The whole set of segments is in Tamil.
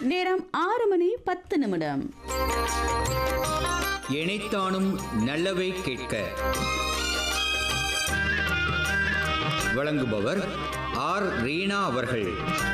நேரம் ஆறு மணி பத்து நிமிடம் இணைத்தானும் நல்லவை கேட்க வழங்குபவர் ஆர் ரீனா அவர்கள்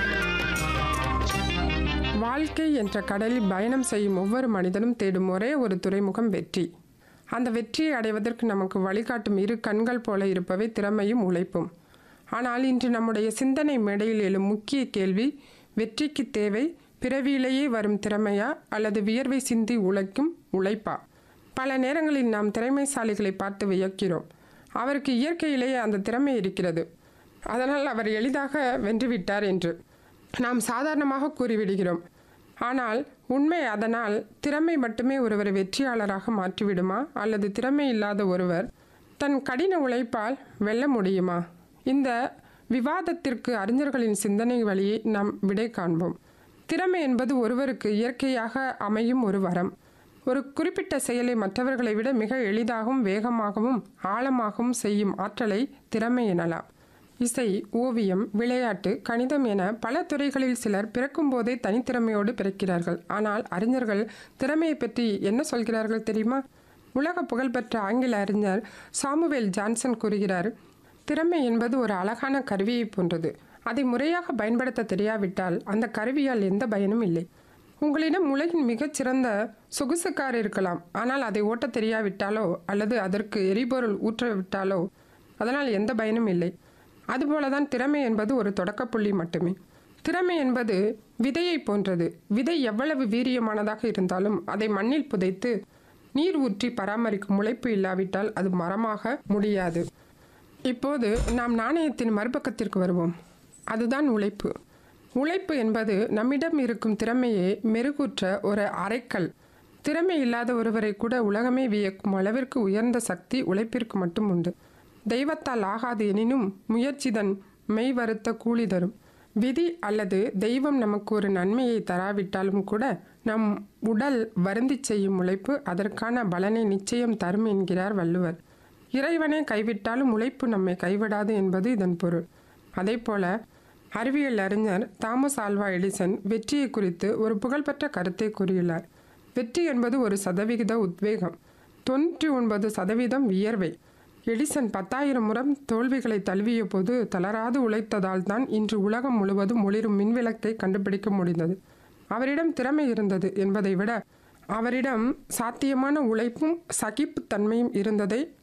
வாழ்க்கை என்ற கடலில் பயணம் செய்யும் ஒவ்வொரு மனிதனும் தேடும் ஒரே ஒரு துறைமுகம் வெற்றி அந்த வெற்றியை அடைவதற்கு நமக்கு வழிகாட்டும் இரு கண்கள் போல இருப்பவை திறமையும் உழைப்பும் ஆனால் இன்று நம்முடைய சிந்தனை மேடையில் எழும் முக்கிய கேள்வி வெற்றிக்கு தேவை பிறவியிலேயே வரும் திறமையா அல்லது வியர்வை சிந்தி உழைக்கும் உழைப்பா பல நேரங்களில் நாம் திறமைசாலிகளை பார்த்து வியக்கிறோம் அவருக்கு இயற்கையிலேயே அந்த திறமை இருக்கிறது அதனால் அவர் எளிதாக வென்றுவிட்டார் என்று நாம் சாதாரணமாக கூறிவிடுகிறோம் ஆனால் உண்மை அதனால் திறமை மட்டுமே ஒருவரை வெற்றியாளராக மாற்றிவிடுமா அல்லது திறமை இல்லாத ஒருவர் தன் கடின உழைப்பால் வெல்ல முடியுமா இந்த விவாதத்திற்கு அறிஞர்களின் சிந்தனை வழியை நாம் விடை காண்போம் திறமை என்பது ஒருவருக்கு இயற்கையாக அமையும் ஒரு வரம் ஒரு குறிப்பிட்ட செயலை மற்றவர்களை விட மிக எளிதாகவும் வேகமாகவும் ஆழமாகவும் செய்யும் ஆற்றலை திறமை எனலாம் இசை ஓவியம் விளையாட்டு கணிதம் என பல துறைகளில் சிலர் பிறக்கும் போதே தனித்திறமையோடு பிறக்கிறார்கள் ஆனால் அறிஞர்கள் திறமையை பற்றி என்ன சொல்கிறார்கள் தெரியுமா உலக புகழ்பெற்ற ஆங்கில அறிஞர் சாமுவேல் ஜான்சன் கூறுகிறார் திறமை என்பது ஒரு அழகான கருவியை போன்றது அதை முறையாக பயன்படுத்த தெரியாவிட்டால் அந்த கருவியால் எந்த பயனும் இல்லை உங்களிடம் உலகின் மிகச்சிறந்த சொகுசு கார் இருக்கலாம் ஆனால் அதை ஓட்டத் தெரியாவிட்டாலோ அல்லது அதற்கு எரிபொருள் ஊற்றவிட்டாலோ அதனால் எந்த பயனும் இல்லை அதுபோலதான் திறமை என்பது ஒரு தொடக்கப்புள்ளி மட்டுமே திறமை என்பது விதையை போன்றது விதை எவ்வளவு வீரியமானதாக இருந்தாலும் அதை மண்ணில் புதைத்து நீர் ஊற்றி பராமரிக்கும் முளைப்பு இல்லாவிட்டால் அது மரமாக முடியாது இப்போது நாம் நாணயத்தின் மறுபக்கத்திற்கு வருவோம் அதுதான் உழைப்பு உழைப்பு என்பது நம்மிடம் இருக்கும் திறமையை மெருகூற்ற ஒரு அரைக்கல் திறமை இல்லாத ஒருவரை கூட உலகமே வியக்கும் அளவிற்கு உயர்ந்த சக்தி உழைப்பிற்கு மட்டும் உண்டு தெய்வத்தால் ஆகாது எனினும் முயற்சிதன் மெய் வருத்த கூலி தரும் விதி அல்லது தெய்வம் நமக்கு ஒரு நன்மையை தராவிட்டாலும் கூட நம் உடல் வருந்தி செய்யும் உழைப்பு அதற்கான பலனை நிச்சயம் தரும் என்கிறார் வள்ளுவர் இறைவனை கைவிட்டாலும் உழைப்பு நம்மை கைவிடாது என்பது இதன் பொருள் அதேபோல அறிவியல் அறிஞர் தாமஸ் ஆல்வா எடிசன் வெற்றியை குறித்து ஒரு புகழ்பெற்ற கருத்தை கூறியுள்ளார் வெற்றி என்பது ஒரு சதவிகித உத்வேகம் தொண்ணூற்றி ஒன்பது சதவீதம் வியர்வை எடிசன் பத்தாயிரம் முறம் தோல்விகளை தழுவிய போது தளராது உழைத்ததால் தான் இன்று உலகம் முழுவதும் ஒளிரும் மின்விளக்கை கண்டுபிடிக்க முடிந்தது அவரிடம் திறமை இருந்தது என்பதை விட அவரிடம் சாத்தியமான உழைப்பும் சகிப்புத்தன்மையும் இருந்ததை